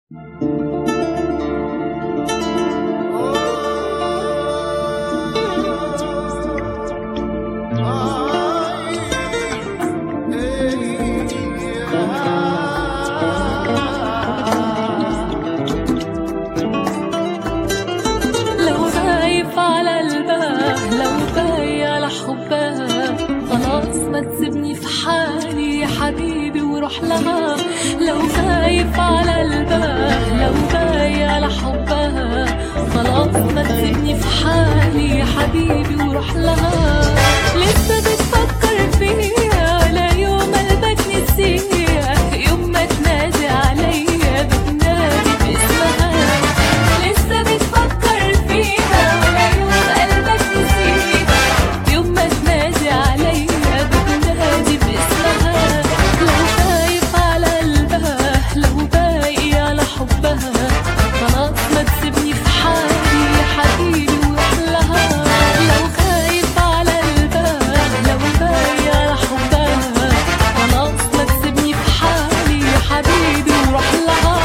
لو خايف على قلبها لو باقي على حبها خلاص ما تسيبني في حالي يا حبيبي وروح لها لو خايف على قلبها لو باقي على حبها خلاص ما تسيبني في حالي يا حبيبي وروح لها لسه بتفكر فيها ولا يوم قلبك نسيها يوم ما تنادي عليا بتنادي باسمها لسه بتفكر فيها ولا يوم قلبك نسيها يوم ما تنادي عليا بتنادي باسمها لو خايف على قلبها لو باقي على حبها خلاص ما تسيبني في حالي يا حبيبي وروح لها لو خايف على قلبها لو باقي على حبها خلاص ما تسيبني في حالي يا حبيبي وروح لها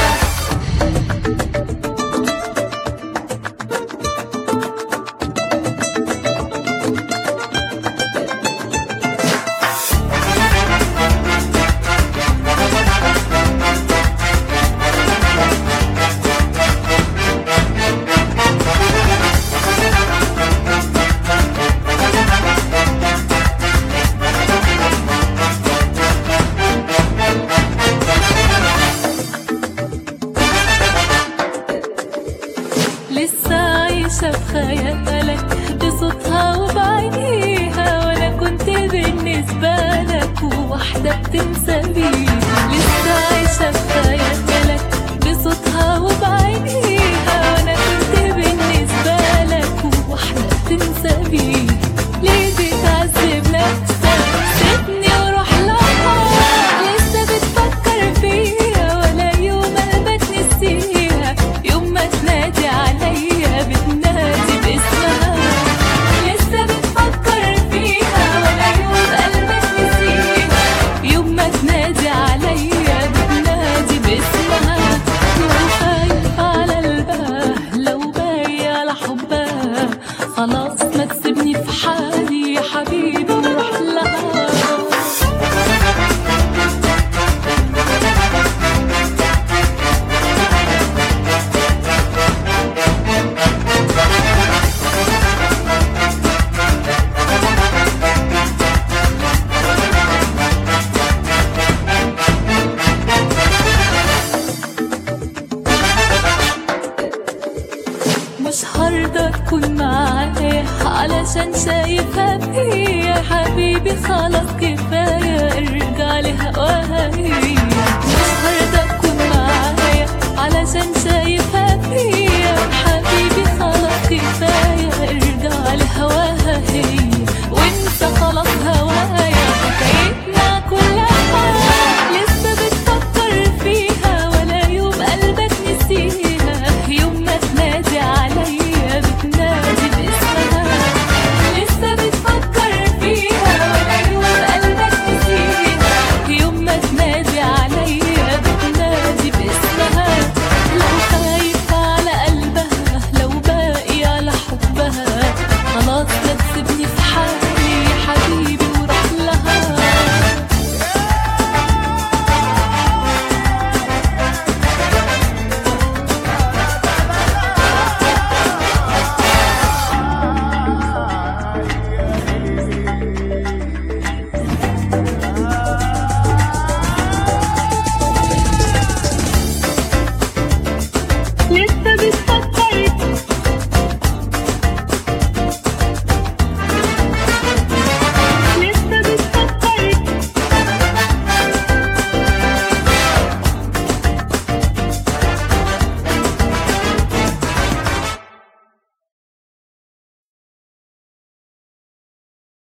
لسه عايشة في خيالك بصوتها وبعينيها وأنا كنت بالنسبة لك واحدة بتنسى بيها لسه عايشة في خيالك بصوتها وبعينيها وأنا كنت بالنسبة لك واحدة بتنسى بيها ليه بتعذب نفسك سيبني وروح لها لسه بتفكر فيها ولا يوم قلبك نسيها يوم ما تنادي عليا بتنادي باسمها لسه بتفكر فيها ولا يوم قلبك نسيها يوم ما تنادي عليا بتنادي باسمها لو خايف على قلبها لو باقي على حبها خلاص ما تسيبني في حالي يا حبيبي وروح لها مش هرضى تكون معايا علشان شايفها فيا حبيبي خلاص كفاية ارجع لهواها هي مش هرضى